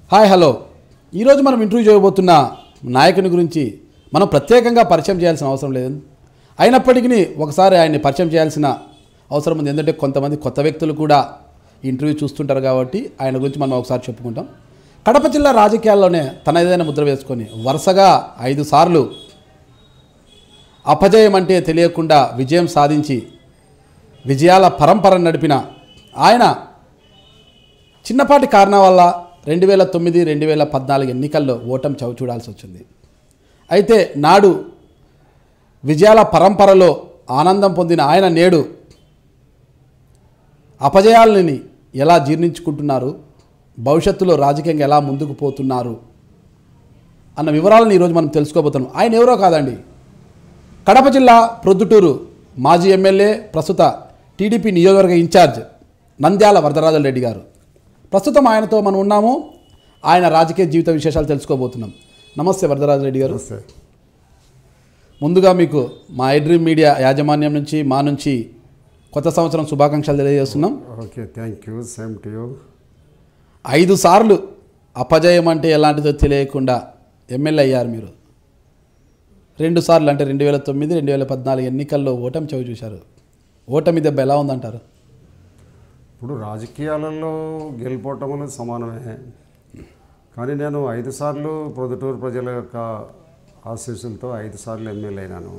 hi hello ఈరోజు మనం interview చేయబోతున్న నాయకుని గురించి మనం ప్రత్యేకంగా పరిచయం చేయాల్సిన అవసరం లేదు అయినప్పటికీ ఒకసారి ఆయన్ని పరిచయం చేయాల్సిన అవసరం ఉంది ఎందుకంటే కొంతమంది కొత్త వ్యక్తులు కూడా ఈ ఇంటర్వ్యూ చూస్తుంటారు కాబట్టి ఆయన గురించి మనం ఒకసారి చెప్పుకుంటాం కడప జిల్లా రాజకీయాల్లోనే తన ఏదైనా ముద్ర వేసుకొని వరుసగా ఐదు సార్లు అపజయం అంటే తెలియకుండా విజయం సాధించి విజయాల పరంపర నడిపిన ఆయన చిన్నపాటి కారణం వల్ల రెండు వేల తొమ్మిది రెండు వేల పద్నాలుగు ఎన్నికల్లో ఓటమి చవి చూడాల్సి వచ్చింది అయితే నాడు విజయాల పరంపరలో ఆనందం పొందిన ఆయన నేడు అపజయాలని ఎలా జీర్ణించుకుంటున్నారు భవిష్యత్తులో రాజకీయంగా ఎలా ముందుకు పోతున్నారు అన్న వివరాలను ఈరోజు మనం తెలుసుకోబోతున్నాం ఆయన ఎవరో కాదండి కడప జిల్లా ప్రొద్దుటూరు మాజీ ఎమ్మెల్యే ప్రస్తుత టీడీపీ నియోజకవర్గ ఇన్ఛార్జ్ నంద్యాల వరదరాజుల రెడ్డి గారు ప్రస్తుతం ఆయనతో మనం ఉన్నాము ఆయన రాజకీయ జీవిత విశేషాలు తెలుసుకోబోతున్నాం నమస్తే వరదరాజు రెడ్డి గారు నమస్తే ముందుగా మీకు మా ఐడ్రీమ్ మీడియా యాజమాన్యం నుంచి మా నుంచి కొత్త సంవత్సరం శుభాకాంక్షలు తెలియజేస్తున్నాం okay thank you same to you ఐదు సార్లు అపజయం అంటే ఎలాంటిదో తెలియకుండా ఎమ్మెల్యే అయ్యారు మీరు రెండు సార్లు అంటే రెండు వేల తొమ్మిది రెండు వేల పద్నాలుగు ఎన్నికల్లో ఓటమి చవి చూశారు ఓటమి దెబ్బ ఎలా ఉందంటారు ఇప్పుడు రాజకీయాలలో గెలిపోవటములు సమానమే కానీ నేను ఐదు సార్లు ప్రొద్దుటూరు ప్రజల యొక్క ఆశీస్సులతో ఐదు సార్లు ఎమ్మెల్యే అయినాను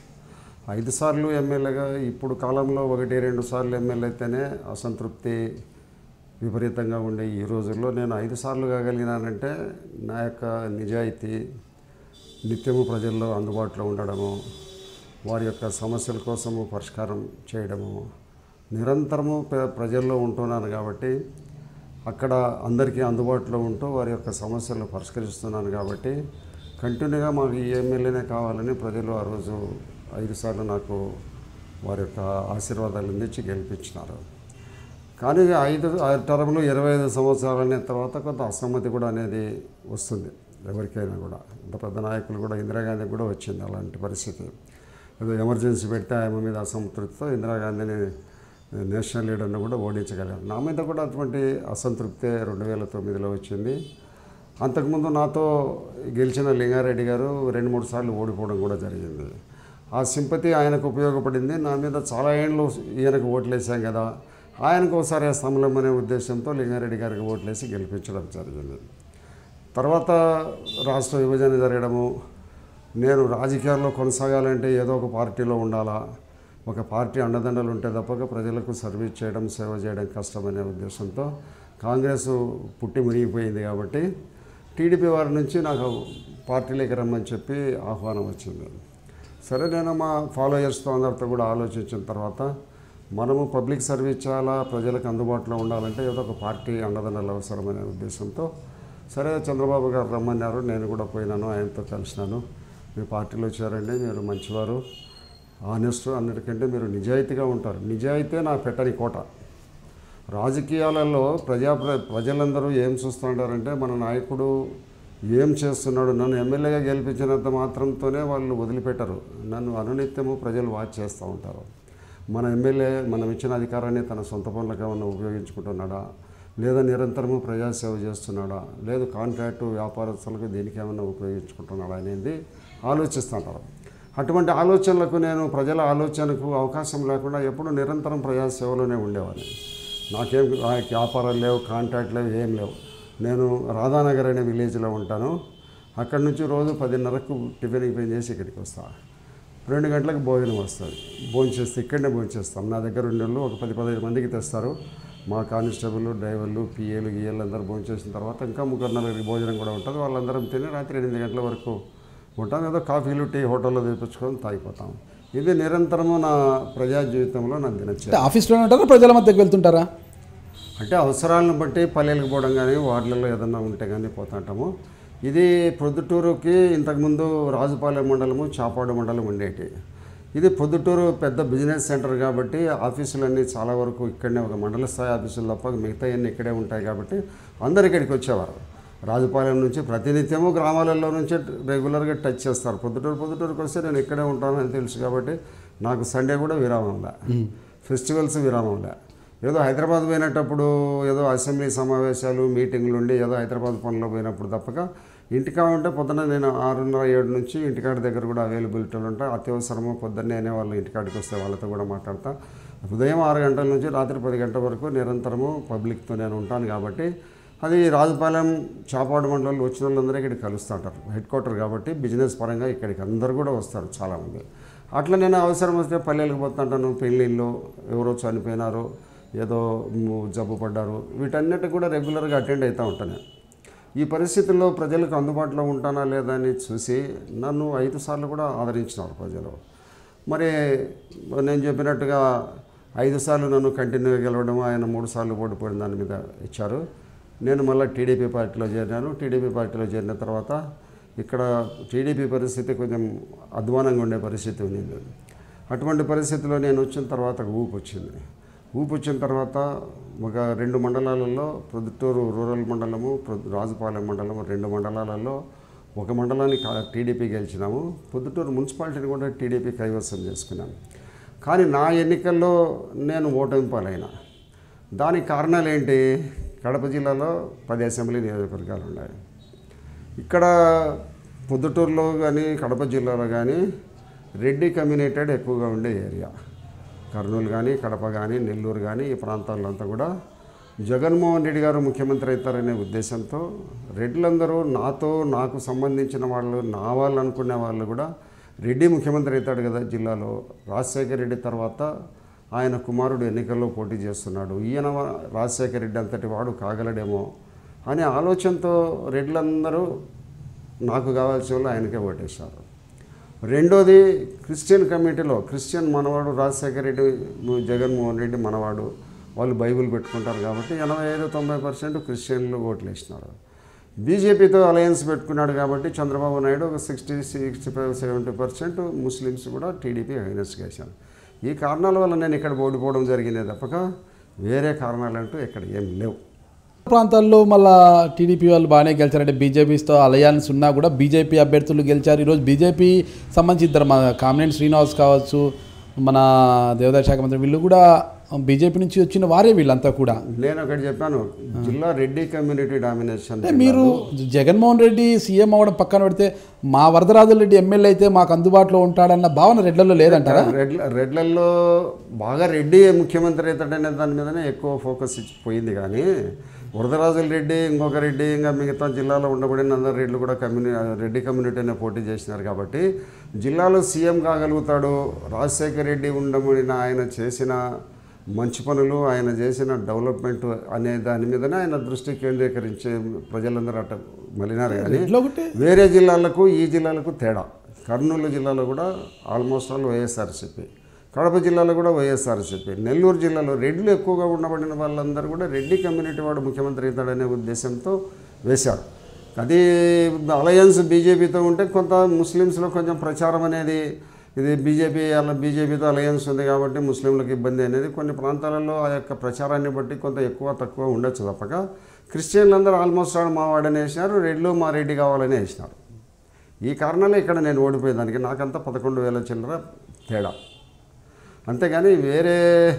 ఐదు సార్లు ఎమ్మెల్యేగా ఇప్పుడు కాలంలో ఒకటి రెండు సార్లు ఎమ్మెల్యే అయితేనే అసంతృప్తి విపరీతంగా ఉండే ఈ రోజుల్లో నేను ఐదు సార్లు కాగలిగినానంటే నా యొక్క నిజాయితీ నిత్యము ప్రజల్లో అందుబాటులో ఉండడము వారి యొక్క సమస్యల కోసము పరిష్కారం చేయడము నిరంతరము ప్ర- ప్రజల్లో ఉంటున్నాను కాబట్టి అక్కడ అందరికీ అందుబాటులో ఉంటూ వారి యొక్క సమస్యలను పరిష్కరిస్తున్నాను కాబట్టి కంటిన్యూగా మాకు ఈ ఎమ్మెల్యేనే కావాలని ప్రజలు ఆ రోజు ఐదు సార్లు నాకు వారి యొక్క ఆశీర్వాదాలు అందించి గెలిపించినారు కానీ ఐదు ఐదు టర్ములు ఇరవై ఐదు సంవత్సరాలు అయిన తర్వాత కొంత అసమ్మతి కూడా అనేది వస్తుంది ఎవరికైనా కూడా ఇంత పెద్ద నాయకులు కూడా ఇందిరాగాంధీ కూడా వచ్చింది అలాంటి పరిస్థితి ఏదో ఎమర్జెన్సీ పెడితే ఆమె మీద అసంతృప్తితో ఇందిరాగాంధీని నేషనల్ లీడర్ని కూడా ఓడించగలిగారు నా మీద కూడా అటువంటి అసంతృప్తే రెండు వేల తొమ్మిదిలో వచ్చింది అంతకుముందు నాతో గెలిచిన లింగారెడ్డి గారు రెండు మూడు సార్లు ఓడిపోవడం కూడా జరిగింది ఆ సింపతి ఆయనకు ఉపయోగపడింది నా మీద చాలా ఏళ్ళు ఈయనకు ఓట్లేసాం కదా ఆయనకు ఒకసారి వేస్తాంలం అనే ఉద్దేశంతో లింగారెడ్డి గారికి ఓట్లేసి గెలిపించడం జరిగింది తర్వాత రాష్ట్ర విభజన జరగడము నేను రాజకీయాల్లో కొనసాగాలంటే ఏదో ఒక పార్టీలో ఉండాలా ఒక పార్టీ అండదండలు ఉంటే తప్పక ప్రజలకు సర్వీస్ చేయడం సేవ చేయడం కష్టమనే ఉద్దేశంతో కాంగ్రెస్ పుట్టి మునిగిపోయింది కాబట్టి టీడీపీ వారి నుంచి నాకు పార్టీలోకి రమ్మని చెప్పి ఆహ్వానం వచ్చింది సరే నేను మా ఫాలోయర్స్తో అందరితో కూడా ఆలోచించిన తర్వాత మనము పబ్లిక్ సర్వీస్ చేయాలా ప్రజలకు అందుబాటులో ఉండాలంటే ఏదో ఒక పార్టీ అండదండలు అవసరమనే ఉద్దేశంతో సరే చంద్రబాబు గారు రమ్మన్నారు నేను కూడా పోయినాను ఆయనతో కలిసినాను మీ పార్టీలో చేరండి మీరు మంచివారు ఆనెస్ట్ అన్నిటికంటే మీరు నిజాయితీగా ఉంటారు నిజాయితీ నా పెట్టని కోట రాజకీయాలలో ప్రజా ప్రజలందరూ ఏం చూస్తుంటారంటే మన నాయకుడు ఏం చేస్తున్నాడు నన్ను ఎమ్మెల్యేగా గెలిపించినంత మాత్రంతోనే వాళ్ళు వదిలిపెట్టరు నన్ను అనునిత్యము ప్రజలు వాచ్ చేస్తూ ఉంటారు మన ఎమ్మెల్యే మనం ఇచ్చిన అధికారాన్ని తన సొంత పనులకు ఏమన్నా ఉపయోగించుకుంటున్నాడా లేదా నిరంతరము ప్రజాసేవ చేస్తున్నాడా లేదు కాంట్రాక్టు వ్యాపారస్తులకు దేనికి ఏమన్నా ఉపయోగించుకుంటున్నాడా అనేది ఆలోచిస్తుంటారు అటువంటి ఆలోచనలకు నేను ప్రజల ఆలోచనకు అవకాశం లేకుండా ఎప్పుడు నిరంతరం ప్రజాసేవలోనే ఉండేవాడిని నాకేం ఆ వ్యాపారాలు లేవు కాంటాక్ట్ లేవు ఏం లేవు నేను రాధానగర్ అనే విలేజ్లో ఉంటాను అక్కడి నుంచి రోజు పదిన్నరకు టిఫిన్కి పని చేసి ఇక్కడికి వస్తా రెండు గంటలకు భోజనం వస్తుంది భోజనం చేస్తే ఇక్కడనే భోజనం చేస్తాం నా దగ్గర ఉండే వాళ్ళు ఒక పది పదిహేను మందికి తెస్తారు మా కానిస్టేబుల్ డ్రైవర్లు పిఏలు గిఏలు అందరూ భోజనం చేసిన తర్వాత ఇంకా ముగ్గురు నలుగురికి భోజనం కూడా ఉంటుంది వాళ్ళందరం తిని రాత్రి ఎనిమిది గంటల వరకు ఉంటాం ఏదో కాఫీలు టీ హోటల్లో తెప్పించుకొని తాగిపోతాం ఇది నిరంతరము నా ప్రజా జీవితంలో నా దినచర్య అంటే ఆఫీస్లోనే ఉంటారా ప్రజల మధ్యకి వెళ్తుంటారా అంటే అవసరాలను బట్టి పల్లెలకు పోవడం కానీ వార్డులలో ఏదన్నా ఉంటే కానీ పోతుంటాము ఇది ప్రొద్దుటూరుకి ఇంతకుముందు రాజుపాలెం మండలము చాపాడు మండలం ఉండేటి ఇది పొద్దుటూరు పెద్ద బిజినెస్ సెంటర్ కాబట్టి ఆఫీసులన్నీ చాలా వరకు ఇక్కడనే ఒక మండల స్థాయి ఆఫీసులు తప్ప మిగతా అన్నీ ఇక్కడే ఉంటాయి కాబట్టి అందరు ఇక్కడికి వచ్చేవారు రాజుపాలెం నుంచి ప్రతినిత్యము గ్రామాలలో నుంచి రెగ్యులర్గా టచ్ చేస్తారు పొద్దుటూరు పొద్దుటూరుకి వస్తే నేను ఇక్కడే ఉంటానని తెలుసు కాబట్టి నాకు సండే కూడా విరామంలే ఫెస్టివల్స్ విరామంలే ఏదో హైదరాబాద్ పోయినప్పుడు ఏదో అసెంబ్లీ సమావేశాలు మీటింగ్లు ఉండి ఏదో హైదరాబాద్ పనిలో పోయినప్పుడు తప్పక ఇంటికా ఉంటే పొద్దున్న నేను ఆరున్నర ఏడు నుంచి ఇంటికాడి దగ్గర కూడా అవైలబిలిటీలు ఉంటాయి అత్యవసరము పొద్దున్నే అనే వాళ్ళు ఇంటికాడికి వస్తే వాళ్ళతో కూడా మాట్లాడతా ఉదయం ఆరు గంటల నుంచి రాత్రి పది గంటల వరకు నిరంతరము పబ్లిక్తో నేను ఉంటాను కాబట్టి అది రాజుపాలెం చాపాడు మండలంలో వచ్చిన వాళ్ళందరూ ఇక్కడికి కలుస్తుంటారు హెడ్ క్వార్టర్ కాబట్టి బిజినెస్ పరంగా ఇక్కడికి అందరూ కూడా వస్తారు చాలామంది అట్లా నేను అవసరం వస్తే పల్లెలకు పోతుంటాను పెళ్ళిళ్ళు ఎవరో చనిపోయినారు ఏదో ము- జబ్బు పడ్డారు వీటన్నిటి కూడా రెగ్యులర్గా అటెండ్ అవుతూ ఉంటాను ఈ పరిస్థితుల్లో ప్రజలకు అందుబాటులో ఉంటానా లేదా అని చూసి నన్ను ఐదు సార్లు కూడా ఆదరించినారు ప్రజలు మరి నేను చెప్పినట్టుగా ఐదు సార్లు నన్ను కంటిన్యూగా గెలవడం ఆయన మూడు సార్లు ఓడిపోయిన దాని మీద ఇచ్చారు నేను మళ్ళీ టీడీపీ పార్టీలో చేరినాను టీడీపీ పార్టీలో చేరిన తర్వాత ఇక్కడ టీడీపీ పరిస్థితి కొంచెం అధ్వానంగా ఉండే పరిస్థితి ఉంది అటువంటి పరిస్థితిలో నేను వచ్చిన తర్వాత ఊపు వచ్చింది ఊపు వచ్చిన తర్వాత ఒక రెండు మండలాలలో ప్రొద్దుటూరు రూరల్ మండలము ప్రొద్దు- రాజుపాలెం మండలము రెండు మండలాలలో ఒక మండలాన్ని కా- టీడీపీ గెలిచినాము పొద్దుటూరు మున్సిపాలిటీని కూడా టీడీపీ కైవసం చేసుకున్నాను కానీ నా ఎన్నికల్లో నేను ఓటమి పాలైన దానికి కారణాలు ఏంటి కడప జిల్లాలో పది అసెంబ్లీ నియోజకవర్గాలు ఉన్నాయి ఇక్కడ పొద్దుటూరులో కానీ కడప జిల్లాలో కానీ రెడ్డి కమ్యూనిటెడ్ ఎక్కువగా ఉండే ఏరియా కర్నూలు కానీ కడప కానీ నెల్లూరు కానీ ఈ ప్రాంతాల్లో అంతా కూడా జగన్మోహన్ రెడ్డి గారు ముఖ్యమంత్రి అవుతారనే ఉద్దేశంతో రెడ్లందరూ నాతో నాకు సంబంధించిన వాళ్ళు నా వాళ్ళు అనుకునే వాళ్ళు కూడా రెడ్డి ముఖ్యమంత్రి అవుతాడు కదా జిల్లాలో రాజశేఖర రెడ్డి తర్వాత ఆయన కుమారుడు ఎన్నికల్లో పోటీ చేస్తున్నాడు ఈయన రాజశేఖర రెడ్డి అంతటి వాడు కాగలడేమో అనే ఆలోచనతో రెడ్లందరూ నాకు కావాల్సిన వాళ్ళు ఆయనకే ఓటేశారు రెండోది క్రిస్టియన్ కమిటీలో క్రిస్టియన్ మనవాడు రాజశేఖర రెడ్డి జగన్మోహన్ రెడ్డి మనవాడు వాళ్ళు బైబిల్ పెట్టుకుంటారు కాబట్టి ఎనభై ఐదు తొంభై పర్సెంట్ క్రిస్టియన్లు ఓట్లు వేసినారు బీజేపీతో అలయన్స్ పెట్టుకున్నాడు కాబట్టి చంద్రబాబు నాయుడు ఒక sixty sixty five seventy percent Muslims కూడా టీడీపీ అగైనెస్ట్గా వేశారు ఈ కారణాల వల్ల నేను ఇక్కడ ఓడిపోవడం జరిగిందే తప్పక వేరే కారణాలంటూ ఇక్కడ ఏం లేవు ప్రాంతాల్లో మళ్ళా టీడీపీ వాళ్ళు బాగానే గెలిచారంటే బీజేపీతో అలయన్స్ ఉన్నా కూడా బీజేపీ అభ్యర్థులు గెలిచారు ఈరోజు బీజేపీ సంబంధించి ఇద్దరు మన కామినేని శ్రీనివాస్ కావచ్చు మన దేవాదాయ శాఖ మంత్రి వీళ్ళు కూడా బీజేపీ నుంచి వచ్చిన వారే వీళ్ళంతా కూడా నేను ఒకటి చెప్పాను జిల్లా రెడ్డి కమ్యూనిటీ డామినేషన్ అంటే మీరు జగన్మోహన్ రెడ్డి సీఎం అవ్వడం పక్కన పెడితే మా వరదరాజుల రెడ్డి ఎమ్మెల్యే అయితే మాకు అందుబాటులో ఉంటాడన్న భావన రెడ్లలో లేదంటారా రెడ్ల రెడ్లల్లో బాగా రెడ్డి ముఖ్యమంత్రి అవుతాడనే దాని మీదనే ఎక్కువ ఫోకస్ ఇచ్చి పోయింది కానీ వరదరాజుల రెడ్డి ఇంకొక రెడ్డి ఇంకా మిగతా జిల్లాలో ఉండబడిన అందరు రెడ్లు కూడా కమ్యూని రెడ్డి కమ్యూనిటీనే పోటీ చేసినారు కాబట్టి జిల్లాలో సీఎం కాగలుగుతాడు రాజశేఖర రెడ్డి ఉండబడిన ఆయన చేసిన మంచి పనులు ఆయన చేసిన డెవలప్మెంట్ అనే దాని మీదనే ఆయన దృష్టి కేంద్రీకరించే ప్రజలందరూ అట్ట మలినారు కానీ రెడ్లో ఒకటి వేరే జిల్లాలకు ఈ జిల్లాలకు తేడా కర్నూలు జిల్లాలో కూడా ఆల్మోస్ట్ ఆల్ వైఎస్ఆర్సీపీ కడప జిల్లాలో కూడా వైఎస్ఆర్సీపీ నెల్లూరు జిల్లాలో రెడ్లు ఎక్కువగా ఉండబడిన వాళ్ళందరూ కూడా రెడ్డి కమ్యూనిటీ వాడు ముఖ్యమంత్రి అవుతాడనే ఉద్దేశంతో వేశారు అది అలయన్స్ బీజేపీతో ఉంటే కొంత ముస్లిమ్స్లో కొంచెం ప్రచారం అనేది ఇది బీజేపీ అలా బీజేపీతో అలయన్స్ ఉంది కాబట్టి ముస్లింలకు ఇబ్బంది అనేది కొన్ని ప్రాంతాలలో ఆ యొక్క ప్రచారాన్ని బట్టి కొంత ఎక్కువ తక్కువ ఉండొచ్చు తప్పక క్రిస్టియన్లందరూ ఆల్మోస్ట్ ఆల్ మా వాడని వేసినారు రెడ్లు మా రెడ్డి కావాలని వేసినారు ఈ కారణాలే ఇక్కడ నేను ఓడిపోయేదానికి నాకంతా పదకొండు వేల చిల్లర తేడా అంతేగాని వేరే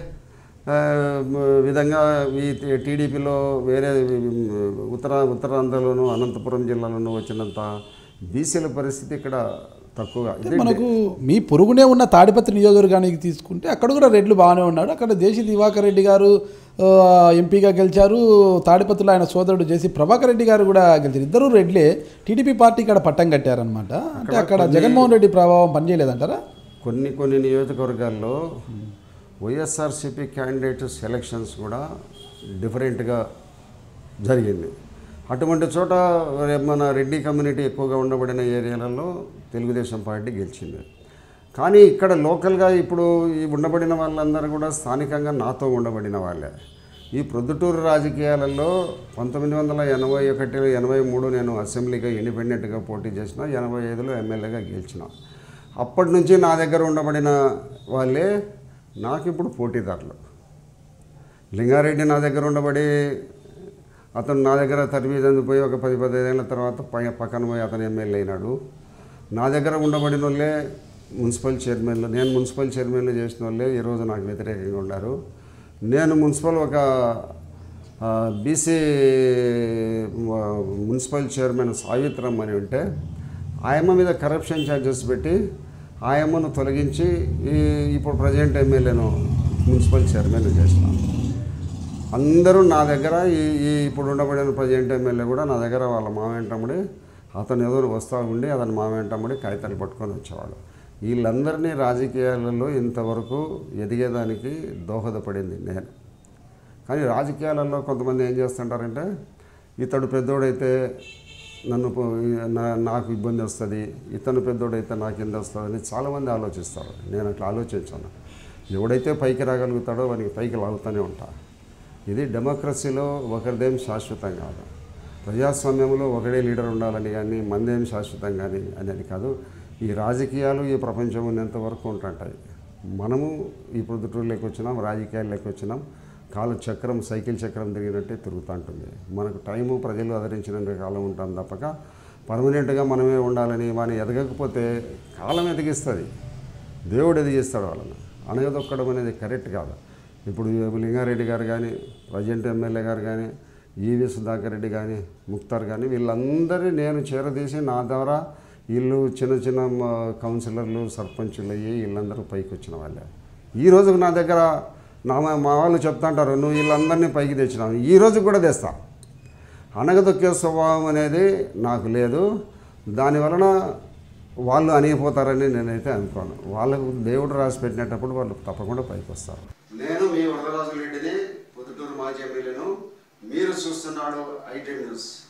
ఆ, విధంగా ఈ టీడీపీలో వేరే ఉత్తర ఉత్తరాంధ్రలోను అనంతపురం జిల్లాలోనూ వచ్చినంత బీసీల పరిస్థితి ఇక్కడ తక్కువగా ఇది మనకు మీ పొరుగునే ఉన్న తాడిపత్రి నియోజకవర్గానికి తీసుకుంటే అక్కడ కూడా రెడ్లు బాగానే ఉన్నాడు అక్కడ దేశీ దివాకర్ రెడ్డి గారు ఆ, ఎంపీగా గెలిచారు తాడిపత్రిలో ఆయన సోదరుడు జేసీ ప్రభాకర్ రెడ్డి గారు కూడా గెలిచారు ఇద్దరు రెడ్లే టీడీపీ పార్టీ ఇక్కడ పట్టం కట్టారనమాట అంటే అక్కడ జగన్మోహన్ రెడ్డి ప్రభావం పనిచేయలేదంటారా కొన్ని కొన్ని నియోజకవర్గాల్లో వైఎస్ఆర్సీపీ క్యాండిడేట్ సెలక్షన్స్ కూడా డిఫరెంట్గా జరిగింది అటువంటి చోట రే- మన రెడ్డి కమ్యూనిటీ ఎక్కువగా ఉండబడిన ఏరియాలలో తెలుగుదేశం పార్టీ గెలిచింది కానీ ఇక్కడ లోకల్గా ఇప్పుడు ఈ ఉండబడిన వాళ్ళందరూ కూడా స్థానికంగా నాతో ఉండబడిన వాళ్ళే ఈ ప్రొద్దుటూరు రాజకీయాలలో పంతొమ్మిది వందల ఎనభై ఒకటి ఎనభై మూడు నేను అసెంబ్లీగా ఇండిపెండెంట్గా పోటీ చేసిన ఎనభై ఐదులో ఎమ్మెల్యేగా గెలిచిన అప్పటి నుంచి నా దగ్గర ఉండబడిన వాళ్ళే నాకు ఇప్పుడు పోటీదారులు లింగారెడ్డి నా దగ్గర ఉండబడి అతను నా దగ్గర తరిమీదందు పోయి ఒక పది పదిహేనేళ్ళ తర్వాత పై పక్కన పోయి అతను ఎమ్మెల్యే అయినాడు నా దగ్గర ఉండబడిన వాళ్ళే మున్సిపల్ చైర్మన్లు నేను మున్సిపల్ చైర్మన్లు చేసిన వాళ్ళే ఈరోజు నాకు వ్యతిరేకంగా ఉన్నారు నేను మున్సిపల్ ఒక బీసీ మున్సిపల్ చైర్మన్ సావిత్రమ్మ అని ఉంటే ఆయమ్మ మీద కరప్షన్ ఛార్జెస్ పెట్టి ఆయమ్మను తొలగించి ఈ ఇప్పుడు ప్రజెంట్ ఎమ్మెల్యేను మున్సిపల్ చైర్మన్ చేసినాను అందరూ నా దగ్గర ఈ ఈ ఇప్పుడు ఉండబడిన ప్రజెంట్ ఎమ్మెల్యే కూడా నా దగ్గర వాళ్ళ మామేంటమ్ముడి అతను ఏదో వస్తూ ఉండి అతని మామేంటమ్ముడి కాగితాలు పట్టుకొని వచ్చేవాడు వీళ్ళందరినీ రాజకీయాలలో ఇంతవరకు ఎదిగేదానికి దోహదపడింది నేను కానీ రాజకీయాలలో కొంతమంది ఏం చేస్తుంటారంటే ఇతడు పెద్దోడైతే నన్ను పో- నా- నాకు ఇబ్బంది వస్తుంది ఇతను పెద్దోడైతే నాకు ఎంత వస్తుందని చాలామంది ఆలోచిస్తారు నేను అట్లా ఆలోచించాను ఎవడైతే పైకి రాగలుగుతాడో వానికి పైకి లాగుతూనే ఉంటా ఇది డెమోక్రసీలో ఒకరిదేం శాశ్వతం కాదు ప్రజాస్వామ్యంలో ఒకడే లీడర్ ఉండాలని కానీ మందేం శాశ్వతం కానీ అనేది కాదు ఈ రాజకీయాలు ఈ ప్రపంచం ఉన్నంత వరకు ఉంటుంటాయి మనము ఈ ప్రొద్దుటూరులోకి వచ్చినాం రాజకీయాల్లోకి వచ్చినాం కాలు చక్రం సైకిల్ చక్రం తిరిగినట్టే తిరుగుతూ ఉంటుంది మనకు టైము ప్రజలు ఆదరించినంత కాలం ఉంటాం తప్పక పర్మనెంట్గా మనమే ఉండాలని వాని ఎదగకపోతే కాలం ఎదిగిస్తుంది దేవుడు ఎదిగిస్తాడు వాళ్ళని అనగదొక్కడం అనేది కరెక్ట్ కాదు ఇప్పుడు లింగారెడ్డి గారు కానీ ప్రజెంట్ ఎమ్మెల్యే గారు కానీ ఈవి సుధాకర్ రెడ్డి కానీ ముక్తార్ కానీ వీళ్ళందరినీ నేను చేరదీసి నా ద్వారా వీళ్ళు చిన్న చిన్న మ, కౌన్సిలర్లు సర్పంచులు అయ్యి వీళ్ళందరూ పైకి వచ్చిన వాళ్ళే ఈ రోజు నా దగ్గర నా మా వాళ్ళు చెప్తాంటారు నువ్వు వీళ్ళందరినీ పైకి తెచ్చినావు ఈ రోజు కూడా తెస్తా అనగదొక్కే స్వభావం అనేది నాకు లేదు దాని వలన వాళ్ళు అనిగిపోతారని నేనైతే అనుకోను వాళ్ళకు దేవుడు రాసి పెట్టినప్పుడు వాళ్ళు తప్పకుండా పైకి వస్తారు నేను మీ వరదరాజు రెడ్డిని పొద్దుటూరు మాజీ ఎమ్మెల్యేను మీరు చూస్తున్నాడు ఐటీ న్యూస్